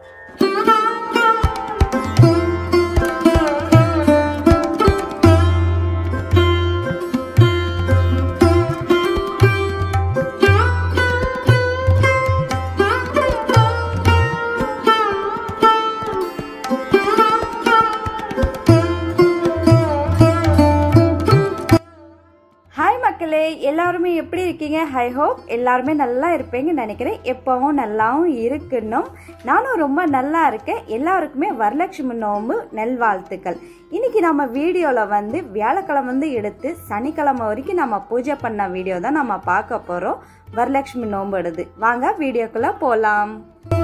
hi மக்களே எல்லாருமே எப்படி இருக்கீங்க ஹை ஹோப் எல்லாருமே நல்லா இருப்பீங்கன்னு நினைக்கிறேன் எப்பவும் நல்லாவும் இருக்கணும் நானும் ரொம்ப நல்லா இருக்கேன் எல்லாருக்குமே வரலட்சுமி நோம்பு நல்வாழ்த்துக்கள் இன்னைக்கு நம்ம வீடியோவில் வந்து வியாழக்கிழமை வந்து எடுத்து சனிக்கிழமை வரைக்கும் நம்ம பூஜை பண்ண வீடியோ தான் நம்ம பார்க்க போகிறோம் வரலட்சுமி நோம்பு எடுது வாங்க வீடியோக்குள்ளே போகலாம்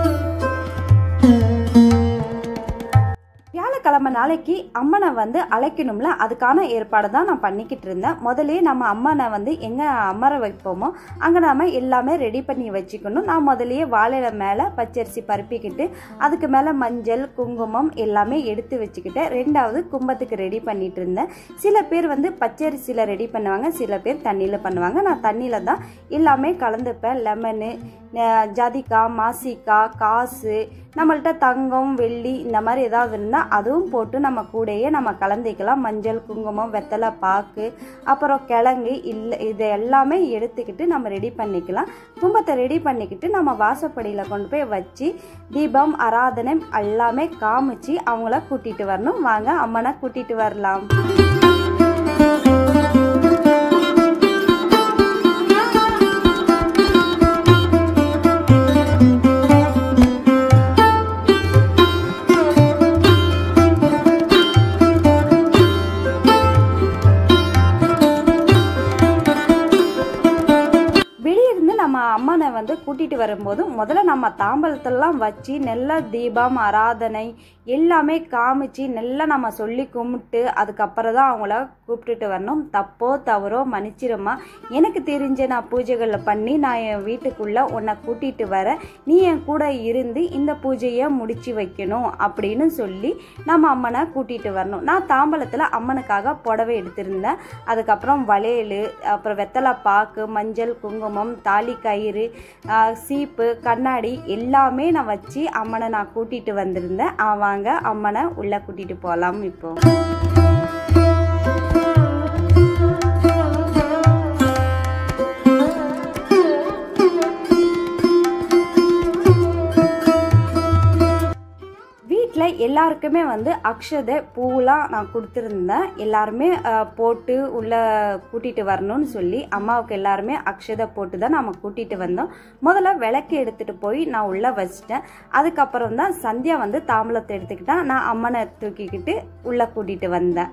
வியாழக்கிழமை நாளைக்கு அம்மனை வந்து அழைக்கணும்ல அதுக்கான ஏற்பாடு தான் நான் பண்ணிக்கிட்டு இருந்தேன் முதலே நம்ம அம்மனை வந்து எங்கே அமர வைப்போமோ அங்கே நாம எல்லாமே ரெடி பண்ணி வச்சுக்கணும் நான் முதலையே வாழையில மேலே பச்சரிசி பருப்பிக்கிட்டு அதுக்கு மேலே மஞ்சள் குங்குமம் எல்லாமே எடுத்து வச்சுக்கிட்டேன் ரெண்டாவது கும்பத்துக்கு ரெடி பண்ணிட்டு இருந்தேன் சில பேர் வந்து பச்சரிசியில் ரெடி பண்ணுவாங்க சில பேர் தண்ணியில் பண்ணுவாங்க நான் தண்ணியில் தான் எல்லாமே கலந்துப்பேன் லெமனு ஜாதிக்காய் மாசிக்காய் காசு நம்மள்ட்ட தங்கம் வெள்ளி இந்த மாதிரி ஏதாவது இருந்தால் அதுவும் போட்டு நம்ம கூடயே நம்ம கலந்துக்கலாம் மஞ்சள் குங்குமம் வெத்தலை பாக்கு அப்புறம் கிழங்கு இல்லை இது எல்லாமே எடுத்துக்கிட்டு நம்ம ரெடி பண்ணிக்கலாம் கும்பத்தை ரெடி பண்ணிக்கிட்டு நம்ம வாசப்படியில் கொண்டு போய் வச்சு தீபம் ஆராதனை எல்லாமே காமிச்சு அவங்கள கூட்டிகிட்டு வரணும் வாங்க அம்மனை கூட்டிகிட்டு வரலாம் வெளியிருந்து நம்ம அம்மனை வந்து கூட்டிட்டு வரும்போது முதல்ல நம்ம தாம்பலத்தெல்லாம் வச்சு நல்ல தீபம் ஆராதனை எல்லாமே காமிச்சு நல்லா நம்ம சொல்லி கும்பிட்டு அதுக்கப்புறம் தான் அவங்கள கூப்பிட்டுட்டு வரணும் தப்போ தவறோ மன்னிச்சிருமா எனக்கு தெரிஞ்ச நான் பூஜைகளில் பண்ணி நான் என் வீட்டுக்குள்ளே உன்னை கூட்டிகிட்டு வரேன் நீ என் கூட இருந்து இந்த பூஜையை முடிச்சு வைக்கணும் அப்படின்னு சொல்லி நம்ம அம்மனை கூட்டிகிட்டு வரணும் நான் தாம்பலத்தில் அம்மனுக்காக புடவை எடுத்திருந்தேன் அதுக்கப்புறம் வளையல் அப்புறம் வெத்தலை பாக்கு மஞ்சள் குங்குமம் தாலி கயிறு சீப்பு கண்ணாடி எல்லாமே நான் வச்சு அம்மனை நான் கூட்டிகிட்டு வந்திருந்தேன் வாங்க அம்மனை உள்ளே கூட்டிகிட்டு போகலாம் இப்போ வீட்டில் எல்லாருக்குமே வந்து அக்ஷதை பூவெலாம் நான் கொடுத்துருந்தேன் எல்லாருமே போட்டு உள்ளே கூட்டிகிட்டு வரணும்னு சொல்லி அம்மாவுக்கு எல்லாருமே அக்ஷதை போட்டு தான் நம்ம கூட்டிகிட்டு வந்தோம் முதல்ல விளக்கு எடுத்துகிட்டு போய் நான் உள்ளே வச்சிட்டேன் அதுக்கப்புறம் தான் சந்தியா வந்து தாம்பலத்தை எடுத்துக்கிட்டா நான் அம்மனை தூக்கிக்கிட்டு உள்ளே கூட்டிகிட்டு வந்தேன்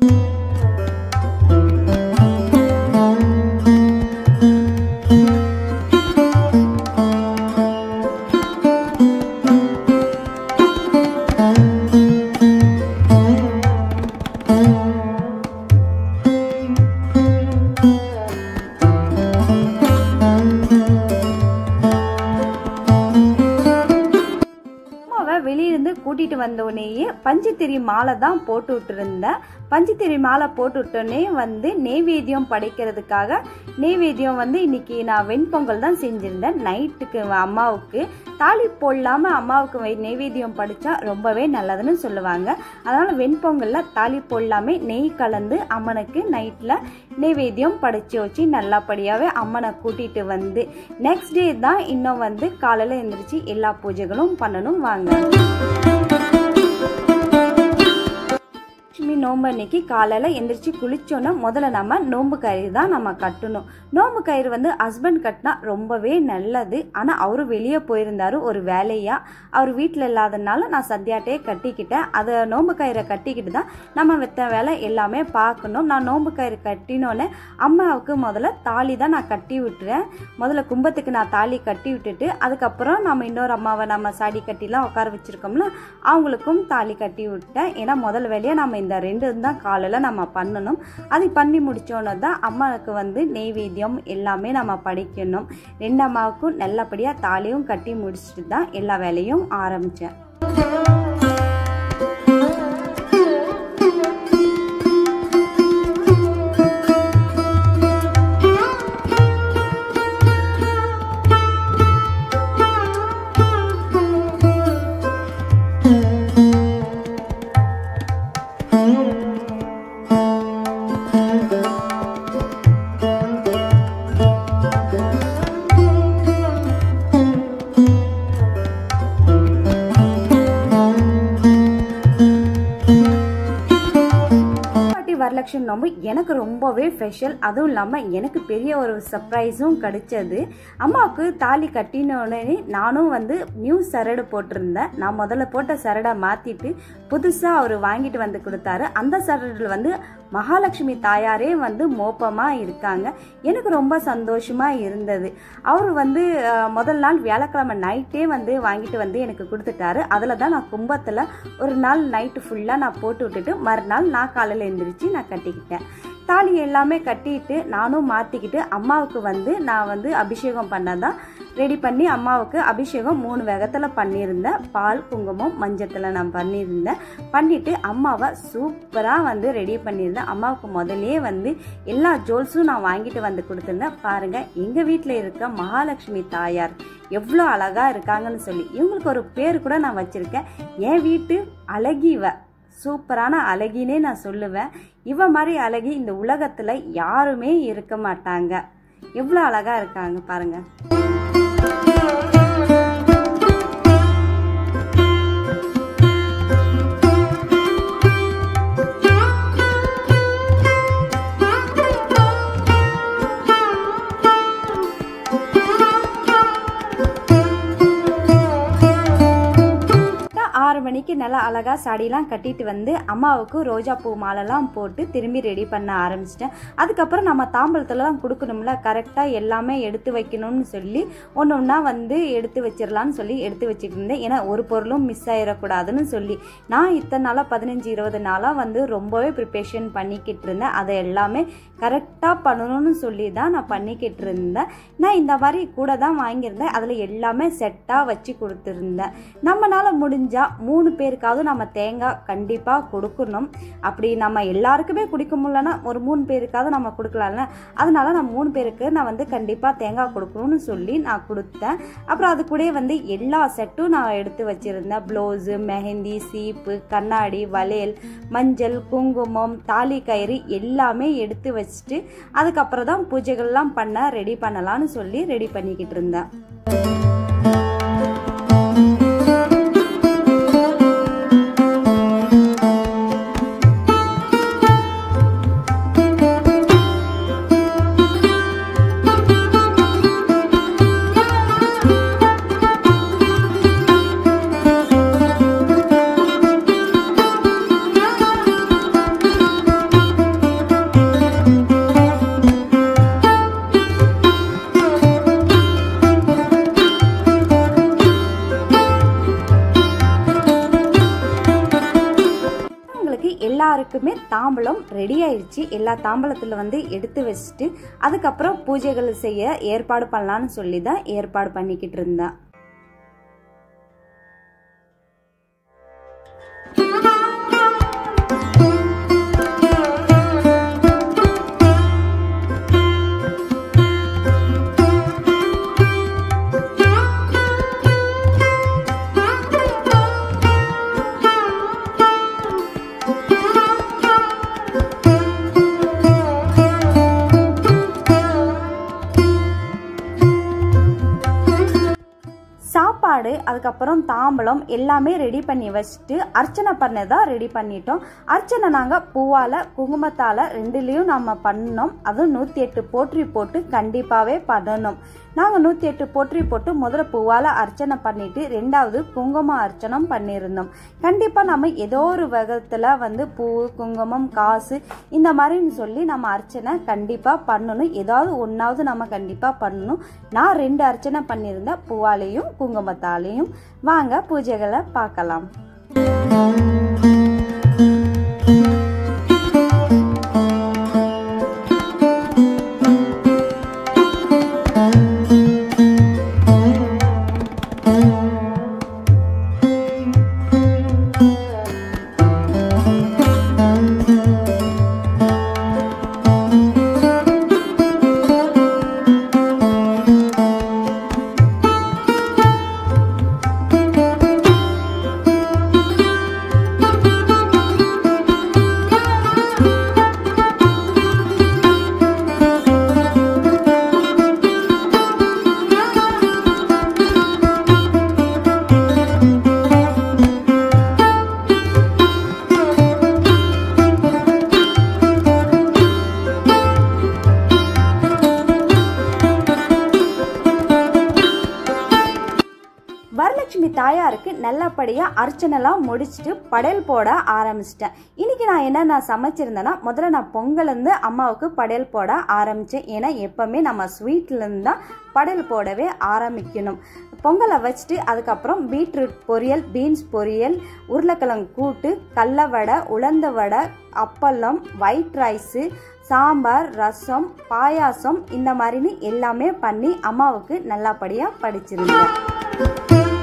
வெளியிருந்து கூட்டிட்டு வந்தோடனேயே பஞ்சுத்திரி மாலை தான் போட்டு விட்டுருந்தேன் பஞ்சுத்திரி மாலை போட்டு விட்டோடனே வந்து நெய்வேத்தியம் படைக்கிறதுக்காக நெய்வேத்தியம் வந்து இன்னைக்கு நான் வெண்பொங்கல் தான் செஞ்சிருந்தேன் நைட்டுக்கு அம்மாவுக்கு தாலி போடலாமல் அம்மாவுக்கு நெய்வேத்தியம் படித்தா ரொம்பவே நல்லதுன்னு சொல்லுவாங்க அதனால் வெண்பொங்கலில் தாலி போடலாமே நெய் கலந்து அம்மனுக்கு நைட்டில் நெய்வேத்தியம் படைச்சி வச்சு நல்லபடியாகவே அம்மனை கூட்டிகிட்டு வந்து நெக்ஸ்ட் டே தான் இன்னும் வந்து காலையில் எழுந்திரிச்சு எல்லா பூஜைகளும் பண்ணணும் வாங்க லட்சுமி நோம்பு அன்னைக்கு காலையில் எந்திரிச்சு குளிச்சோன்னா முதல்ல நம்ம நோம்பு கயிறு தான் நம்ம கட்டணும் நோம்பு கயிறு வந்து ஹஸ்பண்ட் கட்டினா ரொம்பவே நல்லது ஆனால் அவரு வெளியே போயிருந்தாரு ஒரு வேலையாக அவர் வீட்டில் இல்லாதனால நான் சந்தியாட்டே கட்டிக்கிட்டேன் அதை நோம்பு கயிறை கட்டிக்கிட்டு தான் நம்ம வெத்த வேலை எல்லாமே பார்க்கணும் நான் நோம்பு கயிறு கட்டினோன்னே அம்மாவுக்கு முதல்ல தாலி தான் நான் கட்டி விட்டுறேன் முதல்ல கும்பத்துக்கு நான் தாலி கட்டி விட்டுட்டு அதுக்கப்புறம் நம்ம இன்னொரு அம்மாவை நம்ம சாடி கட்டிலாம் உட்கார வச்சுருக்கோம்ல அவங்களுக்கும் தாலி கட்டி விட்டேன் ஏன்னா முதல் வேலையாக நம்ம இந்த ரெண்டு தான் காலையில் நம்ம பண்ணணும் அதை பண்ணி முடித்தோன்னே தான் அம்மாவுக்கு வந்து நெய்வேத்தியம் எல்லாமே நம்ம படிக்கணும் ரெண்டு அம்மாவுக்கும் நல்லபடியாக தாலியும் கட்டி முடிச்சுட்டு தான் எல்லா வேலையும் ஆரம்பித்தேன் இண்டக்ஷன் நோம்பு எனக்கு ரொம்பவே ஸ்பெஷல் அதுவும் இல்லாமல் எனக்கு பெரிய ஒரு சர்ப்ரைஸும் கிடைச்சது அம்மாவுக்கு தாலி கட்டின உடனே நானும் வந்து நியூ சரடு போட்டிருந்தேன் நான் முதல்ல போட்ட சரடை மாற்றிட்டு புதுசாக அவர் வாங்கிட்டு வந்து கொடுத்தாரு அந்த சரடில் வந்து மகாலட்சுமி தாயாரே வந்து மோப்பமாக இருக்காங்க எனக்கு ரொம்ப சந்தோஷமாக இருந்தது அவர் வந்து அஹ், முதல் நாள் வியாழக்கிழமை நைட்டே வந்து வாங்கிட்டு வந்து எனக்கு கொடுத்துட்டாரு அதில் தான் நான் கும்பத்தில் ஒரு நாள் நைட்டு ஃபுல்லாக நான் போட்டு விட்டுட்டு மறுநாள் நான் காலையில் எழுந்திரிச்சு நான் கட்டிக்கிட்டேன் தாலி எல்லாமே கட்டிட்டு நானும் மாற்றிக்கிட்டு அம்மாவுக்கு வந்து நான் வந்து அபிஷேகம் பண்ணதான் ரெடி பண்ணி அம்மாவுக்கு அபிஷேகம் மூணு வேகத்தில் பண்ணியிருந்தேன் பால் குங்குமம் மஞ்சத்தில் நான் பண்ணியிருந்தேன் பண்ணிவிட்டு அம்மாவை சூப்பராக வந்து ரெடி பண்ணியிருந்தேன் அம்மாவுக்கு முதல்லயே வந்து எல்லா ஜுவல்ஸும் நான் வாங்கிட்டு வந்து கொடுத்துருந்தேன் பாருங்கள் எங்கள் வீட்டில் இருக்க மகாலட்சுமி தாயார் எவ்வளோ அழகாக இருக்காங்கன்னு சொல்லி இவங்களுக்கு ஒரு பேர் கூட நான் வச்சுருக்கேன் என் வீட்டு அழகிவ சூப்பரான அழகினே நான் சொல்லுவேன் இவ மாதிரி அழகி இந்த உலகத்தில் யாருமே இருக்க மாட்டாங்க எவ்வளோ அழகாக இருக்காங்க பாருங்கள் ஆறு மணிக்கு நல்லா அழகாக சாடிலாம் கட்டிட்டு வந்து அம்மாவுக்கு ரோஜா பூ மாலைலாம் போட்டு திரும்பி ரெடி பண்ண ஆரம்பிச்சிட்டேன் அதுக்கப்புறம் நம்ம தாம்பலத்துலலாம் கொடுக்கணும்ல கரெக்டாக எல்லாமே எடுத்து வைக்கணும்னு சொல்லி ஒன்று ஒன்றா வந்து எடுத்து வச்சிடலான்னு சொல்லி எடுத்து வச்சுட்டு இருந்தேன் ஏன்னா ஒரு பொருளும் மிஸ் ஆயிடக்கூடாதுன்னு சொல்லி நான் இத்தனை நாளாக பதினஞ்சு இருபது நாளாக வந்து ரொம்பவே ப்ரிப்பரேஷன் பண்ணிக்கிட்டு இருந்தேன் அதை எல்லாமே கரெக்டாக பண்ணணும்னு சொல்லி தான் நான் பண்ணிக்கிட்டு இருந்தேன் நான் இந்த மாதிரி கூட தான் வாங்கியிருந்தேன் அதில் எல்லாமே செட்டாக வச்சு கொடுத்துருந்தேன் நம்மளால முடிஞ்சால் மூணு பேருக்காவது நம்ம தேங்காய் கண்டிப்பாக கொடுக்கணும் அப்படி நம்ம எல்லாருக்குமே குடிக்க முடியலன்னா ஒரு மூணு பேருக்காவது நம்ம கொடுக்கலாம்ல அதனால நான் மூணு பேருக்கு நான் வந்து கண்டிப்பாக தேங்காய் கொடுக்கணும்னு சொல்லி நான் கொடுத்தேன் அப்புறம் அது கூடயே வந்து எல்லா செட்டும் நான் எடுத்து வச்சுருந்தேன் ப்ளவுஸு மெஹந்தி சீப்பு கண்ணாடி வளையல் மஞ்சள் குங்குமம் தாலி கயிறு எல்லாமே எடுத்து வச்சுட்டு அதுக்கப்புறம் தான் பூஜைகள்லாம் பண்ண ரெடி பண்ணலான்னு சொல்லி ரெடி பண்ணிக்கிட்டு இருந்தேன் உங்களுக்கு எல்லாருக்குமே தாம்பலம் ரெடி ஆயிடுச்சு எல்லா தாம்பலத்தில் வந்து எடுத்து வச்சுட்டு அதுக்கப்புறம் பூஜைகள் செய்ய ஏற்பாடு பண்ணலான்னு சொல்லி தான் ஏற்பாடு பண்ணிக்கிட்டு இருந்தேன் சாப்பாடு அதுக்கப்புறம் தாம்பலம் எல்லாமே ரெடி பண்ணி வச்சுட்டு அர்ச்சனை பண்ணதான் ரெடி பண்ணிட்டோம் அர்ச்சனை நாங்கள் பூவால் குங்குமத்தால் ரெண்டுலேயும் நம்ம பண்ணோம் அதுவும் நூற்றி எட்டு போற்றி போட்டு கண்டிப்பாகவே பண்ணணும் நாங்கள் நூற்றி எட்டு போற்றி போட்டு முதல்ல பூவால் அர்ச்சனை பண்ணிட்டு ரெண்டாவது குங்குமம் அர்ச்சனம் பண்ணியிருந்தோம் கண்டிப்பாக நம்ம ஏதோ ஒரு விதத்தில் வந்து பூ குங்குமம் காசு இந்த மாதிரின்னு சொல்லி நம்ம அர்ச்சனை கண்டிப்பாக பண்ணணும் ஏதாவது ஒன்றாவது நம்ம கண்டிப்பாக பண்ணணும் நான் ரெண்டு அர்ச்சனை பண்ணியிருந்தேன் பூவாலையும் குங்குமத்தாலையும் வாங்க பூஜைகளை பார்க்கலாம் தாயாருக்கு நல்லபடியாக அர்ச்சனைலாம் முடிச்சுட்டு படையல் போட ஆரம்பிச்சிட்டேன் இன்னைக்கு நான் என்ன நான் சமைச்சிருந்தேன்னா முதல்ல நான் பொங்கலேருந்து அம்மாவுக்கு படையல் போட ஆரம்பித்தேன் ஏன்னா எப்போவுமே நம்ம ஸ்வீட்லேருந்து தான் படையல் போடவே ஆரம்பிக்கணும் பொங்கலை வச்சுட்டு அதுக்கப்புறம் பீட்ரூட் பொரியல் பீன்ஸ் பொரியல் உருளைக்கிழங்கு கூட்டு கடல வடை உளுந்த வடை அப்பளம் ஒயிட் ரைஸு சாம்பார் ரசம் பாயாசம் இந்த மாதிரின்னு எல்லாமே பண்ணி அம்மாவுக்கு நல்லபடியாக படிச்சிருந்தேன்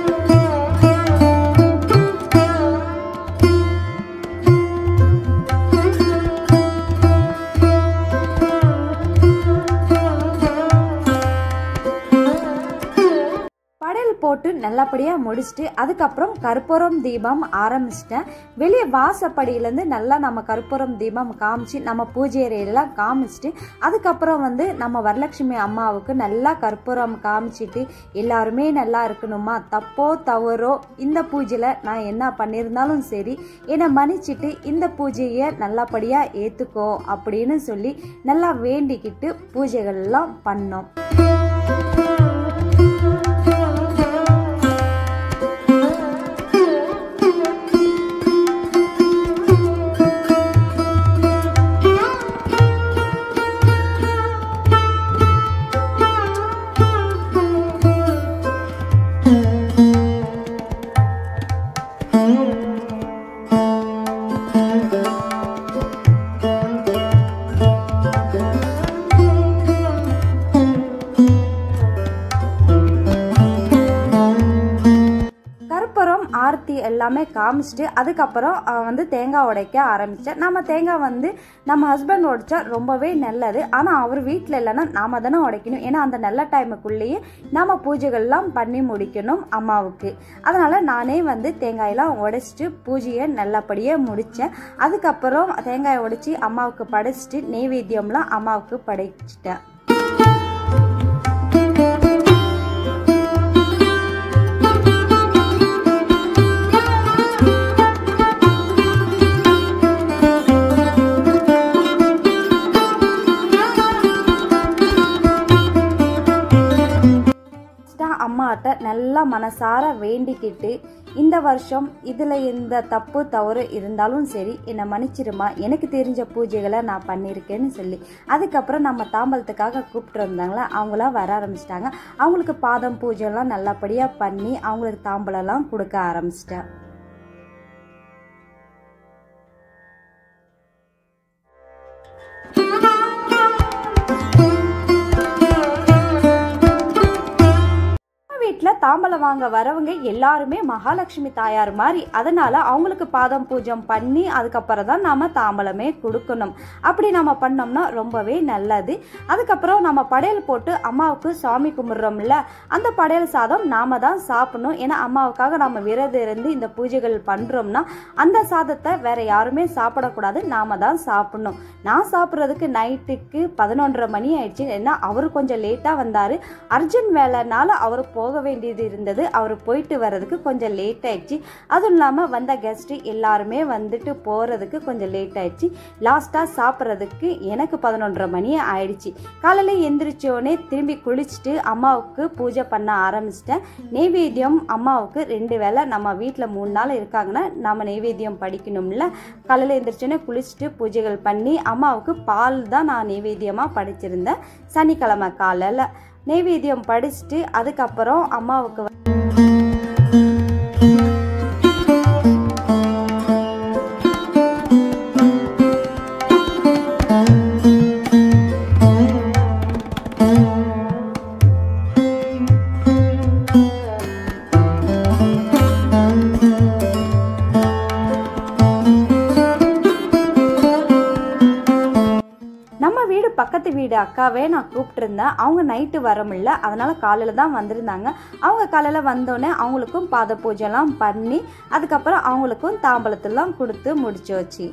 படையல் போட்டு நல்லபடியாக முடிச்சுட்டு அதுக்கப்புறம் கற்பூரம் தீபம் ஆரம்பிச்சிட்டேன் வெளியே வாசப்படியிலேருந்து நல்லா நம்ம கற்பூரம் தீபம் காமிச்சு நம்ம பூஜை அறையெல்லாம் காமிச்சிட்டு அதுக்கப்புறம் வந்து நம்ம வரலட்சுமி அம்மாவுக்கு நல்லா கற்பூரம் காமிச்சிட்டு எல்லாருமே நல்லா இருக்கணுமா தப்போ தவறோ இந்த பூஜையில் நான் என்ன பண்ணியிருந்தாலும் சரி என்னை மன்னிச்சிட்டு இந்த பூஜையை நல்லபடியாக ஏற்றுக்கோ அப்படின்னு சொல்லி நல்லா வேண்டிக்கிட்டு பூஜைகள்லாம் பண்ணோம் கற்பூரம் ஆர்த்தி எல்லாமே காமிச்சிட்டு அதுக்கப்புறம் அஹ், வந்து தேங்காய் உடைக்க ஆரம்பித்தேன் நம்ம தேங்காய் வந்து நம்ம ஹஸ்பண்ட் உடைச்சா ரொம்பவே நல்லது ஆனால் அவர் வீட்டில் இல்லைன்னா நாம தானே உடைக்கணும் ஏன்னா அந்த நல்ல டைமுக்குள்ளேயே நம்ம பூஜைகள்லாம் பண்ணி முடிக்கணும் அம்மாவுக்கு அதனால் நானே வந்து தேங்காயெல்லாம் உடைச்சிட்டு பூஜையை நல்லபடியே முடித்தேன் அதுக்கப்புறம் தேங்காயை உடைச்சி அம்மாவுக்கு படைச்சிட்டு நெய்வேத்தியம்லாம் அம்மாவுக்கு படைச்சிட்டேன் தான் அம்மாட்ட நல்லா மனசார வேண்டிக்கிட்டு இந்த வருஷம் இதில் எந்த தப்பு தவறு இருந்தாலும் சரி என்னை மன்னிச்சிருமா எனக்கு தெரிஞ்ச பூஜைகளை நான் பண்ணியிருக்கேன்னு சொல்லி அதுக்கப்புறம் நம்ம தாம்பலத்துக்காக கூப்பிட்டு வந்தாங்களா அவங்களாம் வர ஆரம்பிச்சிட்டாங்க அவங்களுக்கு பாதம் பூஜைலாம் நல்லபடியாக பண்ணி அவங்களுக்கு தாம்பலம்லாம் கொடுக்க ஆரம்பிச்சிட்டேன் வீட்டில் தாம்பலம் வாங்க வரவங்க எல்லாருமே மகாலட்சுமி தாயார் மாதிரி அதனால அவங்களுக்கு பாதம் பூஜை பண்ணி அதுக்கப்புறம் தான் நாம தாம்பலமே கொடுக்கணும் அப்படி நம்ம பண்ணோம்னா ரொம்பவே நல்லது அதுக்கப்புறம் நம்ம படையல் போட்டு அம்மாவுக்கு சாமி கும்பிட்றோம்ல அந்த படையல் சாதம் நாம தான் சாப்பிடணும் ஏன்னா அம்மாவுக்காக நம்ம விரதம் இருந்து இந்த பூஜைகள் பண்றோம்னா அந்த சாதத்தை வேற யாருமே சாப்பிடக்கூடாது நாம தான் சாப்பிடணும் நான் சாப்பிட்றதுக்கு நைட்டுக்கு பதினொன்றரை மணி ஆயிடுச்சு ஏன்னா அவர் கொஞ்சம் லேட்டாக வந்தார் அர்ஜென்ட் வேலைனால அவர் போக வேண்டியது இருந்தது அவர் போயிட்டு வர்றதுக்கு கொஞ்சம் லேட் ஆயிடுச்சு அதுவும் இல்லாமல் வந்த கெஸ்ட்டு எல்லாருமே வந்துட்டு போகிறதுக்கு கொஞ்சம் லேட் ஆயிடுச்சு லாஸ்ட்டாக சாப்பிட்றதுக்கு எனக்கு பதினொன்றரை மணி ஆயிடுச்சு காலையில் எந்திரிச்சோடனே திரும்பி குளிச்சுட்டு அம்மாவுக்கு பூஜை பண்ண ஆரம்பிச்சிட்டேன் நெய்வேத்தியம் அம்மாவுக்கு ரெண்டு வேளை நம்ம வீட்டில் மூணு நாள் இருக்காங்கன்னா நம்ம நெய்வேத்தியம் படிக்கணும்ல காலையில் எந்திரிச்சோடனே குளிச்சுட்டு பூஜைகள் பண்ணி அம்மாவுக்கு பால் தான் நான் நெய்வேத்தியமாக படிச்சிருந்தேன் சனிக்கிழமை காலையில் நெய்வேத்தியம் படிச்சுட்டு அதுக்கப்புறம் அம்மாவுக்கு வ- நம்ம வீடு பக்கத்து வீடு அக்காவே நான் கூப்பிட்டுருந்தேன் அவங்க நைட்டு வர முடியல அதனால காலையில் தான் வந்திருந்தாங்க அவங்க காலையில் வந்தோடனே அவங்களுக்கும் பாத பூஜைலாம் பண்ணி அதுக்கப்புறம் அவங்களுக்கும் தாம்பலத்தெல்லாம் கொடுத்து முடிச்சு வச்சு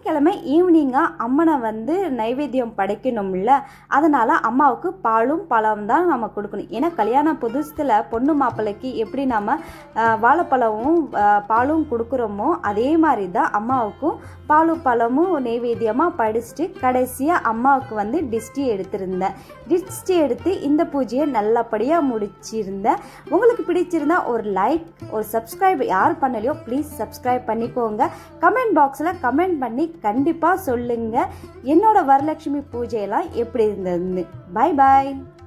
சனிக்கிழமை ஈவினிங்காக அம்மனை வந்து நைவேத்தியம் படைக்கணும்ல அதனால் அம்மாவுக்கு பாலும் பழம் தான் நம்ம கொடுக்கணும் ஏன்னா கல்யாண புதுசத்தில் பொண்ணு மாப்பிள்ளைக்கு எப்படி நம்ம ஆஹ், வாழைப்பழமும் ஆஹ், பாலும் கொடுக்குறோமோ அதே மாதிரி தான் அம்மாவுக்கும் பாலும் பழமும் நைவேத்தியமாக படிச்சுட்டு கடைசியாக அம்மாவுக்கு வந்து டிஸ்டி எடுத்திருந்தேன் டிஸ்டி எடுத்து இந்த பூஜையை நல்லபடியாக முடிச்சிருந்தேன் உங்களுக்கு பிடிச்சிருந்தா ஒரு லைக் ஒரு சப்ஸ்கிரைப் யார் பண்ணலையோ ப்ளீஸ் சப்ஸ்கிரைப் பண்ணிக்கோங்க கமெண்ட் பாக்ஸில் கமெண்ட் பண்ணி கண்டிப்பாக சொல்லுங்கள் என்னோட வரலட்சுமி பூஜையெல்லாம் எப்படி இருந்ததுன்னு பை பாய்